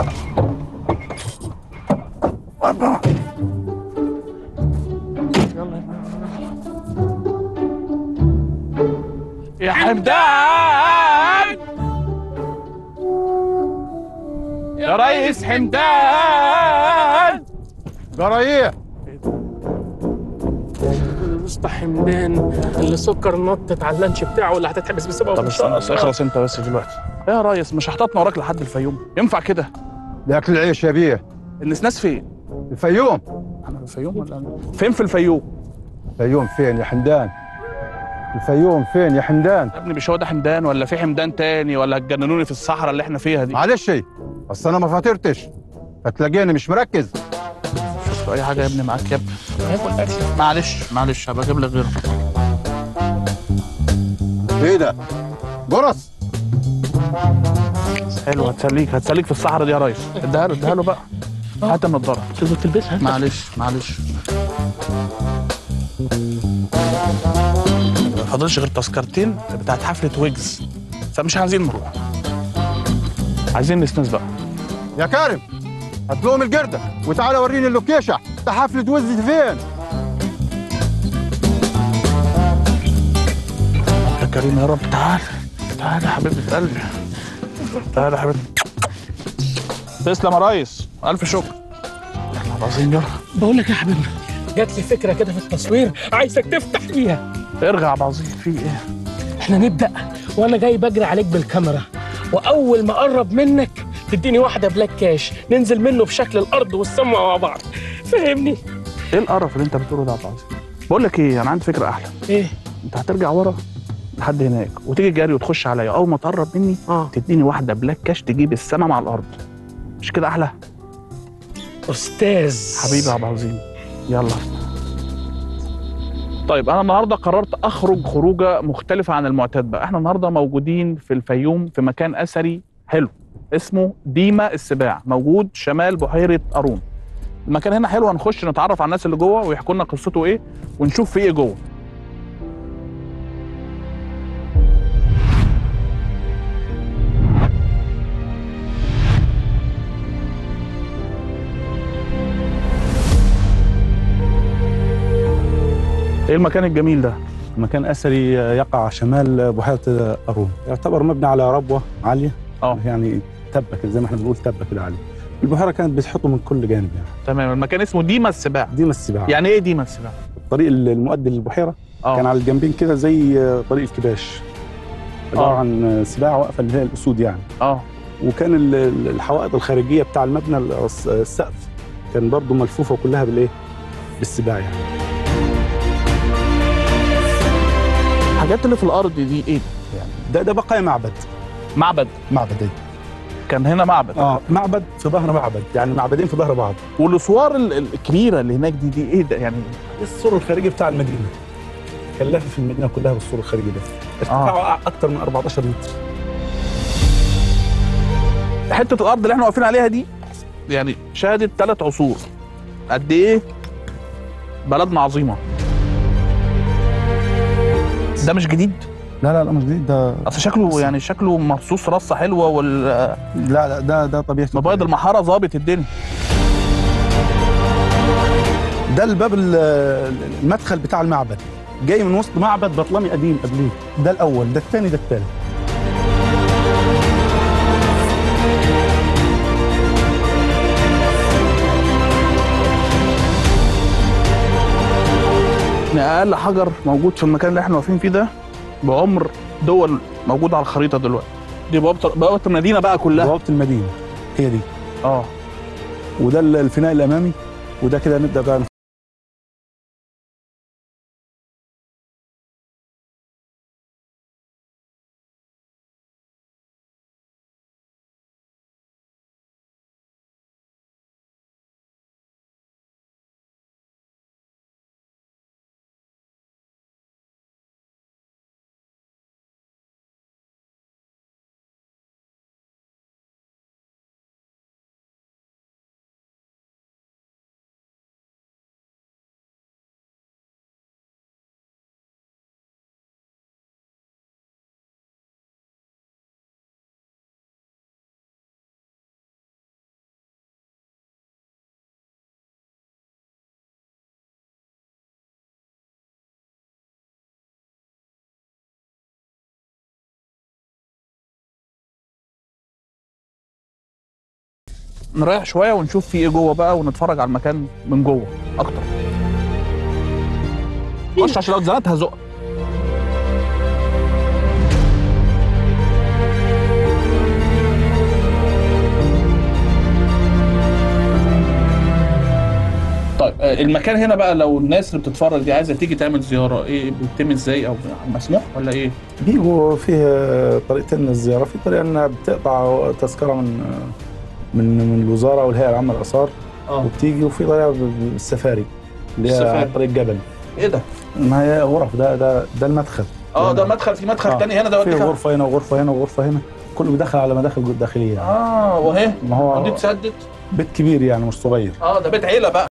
يا حمدان يا ريس حمدان جرايه مصطفى حمدان اللي سكر نطت على اللانش بتاعه اللي هتتحبس بسببه طب استنى بس اخلص انت بس دلوقتي يا ريس مش هحتطنا وراك لحد الفيوم ينفع كده لاكل العيش يا بيه النسناس فين الفيوم انا في الفيوم ولا أنا؟ فين في الفيوم الفيوم فين يا حمدان الفيوم فين يا حمدان يا ابني مش هو ده حمدان ولا في حمدان تاني ولا هتجننوني في الصحراء اللي احنا فيها دي معلش اصل انا ما فاطرتش هتلاقيني مش مركز شوف اي حاجه يا ابني معاك يا ابني معلش معلش هبقى اجيب لك غيره ايه ده جرس حلو هتسليك هتسليك في الصحراء دي يا ريس اديها له اديها له بقى هات النضاره تقدر تلبسها معلش معلش ما فاضلش غير تذكرتين بتاعت حفله ويجز فمش عايزين نروح عايزين نسنس بقى يا كارم هات لهم الجردة وتعالى وريني اللوكيشن ده حفلة وز فين يا كريم يا رب تعال تعال يا حبيبة قلبي تعال يا حبيبي تسلم يا ريس ألف شكر احنا عظيم يلا بقول لك يا حبيبنا جات لي فكره كده في التصوير عايزك تفتح فيها ارجع يا بعظيم في ايه احنا نبدا وانا جاي بجري عليك بالكاميرا واول ما اقرب منك تديني واحده بلاك كاش ننزل منه بشكل الارض والسما مع بعض فاهمني ايه القرف اللي انت بتقوله ده يا بعظيم بقول لك ايه انا عندي فكرة أحلى ايه انت هترجع ورا لحد هناك وتيجي جري وتخش عليا اول ما تقرب مني اه تديني واحده بلاك كاش تجيب السما مع الارض مش كده احلى استاذ حبيبي يا عبد العظيم يلا طيب انا النهارده قررت اخرج خروجه مختلفه عن المعتاد بقى احنا النهارده موجودين في الفيوم في مكان اثري حلو اسمه ديما السباع موجود شمال بحيره قارون المكان هنا حلو هنخش نتعرف على الناس اللي جوه ويحكوا لنا قصته ايه ونشوف في ايه جوه ايه المكان الجميل ده مكان اثري يقع شمال بحيره قارون يعتبر مبني على ربوه عاليه اه يعني تبه كده زي ما احنا بنقول تبه كده عاليه البحيره كانت بتحطه من كل جانب يعني تمام المكان اسمه ديما السباع ديما السباع يعني ايه ديما السباع الطريق المؤدي للبحيره اه كان على الجنبين كده زي طريق الكباش عباره آه. عن سباع واقفه اللي هي الاسود يعني اه وكان ال- ال- الحوائط الخارجيه بتاع المبنى الس- السقف كان برضه ملفوفه كلها بالايه بالسباع يعني الحاجات اللي في الارض دي ايه ده ده بقايا معبد معبد معبد ايه كان هنا معبد اه معبد في ظهر معبد يعني معبدين في ظهر بعض والاسوار ال- ال- الكبيره اللي هناك دي دي ايه ده يعني السور الخارجي بتاع المدينه كان لافف المدينه كلها بالسور الخارجي ده ارتفاعه اكتر من 14 متر حته الارض اللي احنا واقفين عليها دي يعني شهدت ثلاث عصور قد ايه بلدنا عظيمه ده مش جديد لا لا لا مش جديد ده اصل شكله يعني شكله مرصوص رصه حلوه والمبيض لا لا ده ده طبيعه المحاره ظابط الدنيا ده الباب ال- المدخل بتاع المعبد جاي من وسط معبد بطلمي قديم قبليه ده الاول ده الثاني ده الثالث ان اقل حجر موجود في المكان اللي احنا واقفين فيه ده بعمر دول موجوده على الخريطه دلوقتي دي بوابه بوابه المدينه بقى كلها بوابه المدينه هي دي اه وده الفناء الامامي وده كده نبدا بقى نريح شويه ونشوف في ايه جوه بقى ونتفرج على المكان من جوه اكتر خش عشان لو اتزنقت هزق طيب آه، المكان هنا بقى لو الناس اللي بتتفرج دي عايزه تيجي تعمل زياره ايه بيتم ازاي او مسموح ولا ايه؟ بيجوا فيه طريقتين للزياره في طريقه انها بتقطع تذكره من من من الوزاره والهيئه العامه للاثار اه وبتيجي وفي طريقه بالسفاري اللي هي السفاري. عن طريق جبل ايه ده؟ ما هي غرف ده ده ده المدخل اه ده مدخل في مدخل آه. تاني هنا ده في وديك غرفه هنا وغرفه هنا وغرفه هنا كله بيدخل على مداخل داخليه يعني. اه وهي ما ودي هو اتسدت بيت كبير يعني مش صغير اه ده بيت عيله بقى